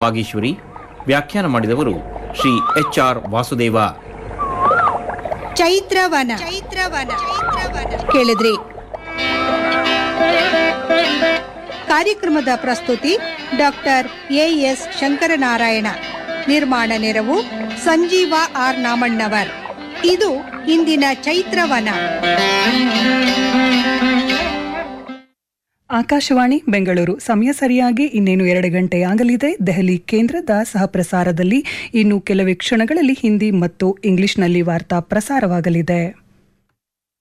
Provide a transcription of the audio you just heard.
ಪಾಗೇಶ್ವರಿ ವ್ಯಾಖ್ಯಾನ ಮಾಡಿದವರು Shri H R Vasudeva ಚೈತ್ರವನ ಚೈತ್ರವನ ಕೇಳಿದ್ರಿ ಕಾರ್ಯಕ್ರಮದ ಪ್ರಸ್ತುತಿ ಡಾಕ್ಟರ್ ಎ ಎಸ್ ಶಂಕರನಾರಾಯಣ ನಿರ್ಮಾಣ ನೆರವು ಸಂಜೀವ ಆರ್ ನಾಮಣ್ಣವರ್ ಇದು ಇಂದಿನ ಚೈತ್ರವನ ಆಕಾಶವಾಣಿ ಬೆಂಗಳೂರು ಸಮಯ ಸರಿಯಾಗಿ ಇನ್ನೇನು ಎರಡು ಗಂಟೆಯಾಗಲಿದೆ ದೆಹಲಿ ಕೇಂದ್ರದ ಸಹಪ್ರಸಾರದಲ್ಲಿ ಇನ್ನು ಕೆಲವೇ ಕ್ಷಣಗಳಲ್ಲಿ ಹಿಂದಿ ಮತ್ತು ಇಂಗ್ಲಿಷ್ನಲ್ಲಿ ವಾರ್ತಾ ಪ್ರಸಾರವಾಗಲಿದೆ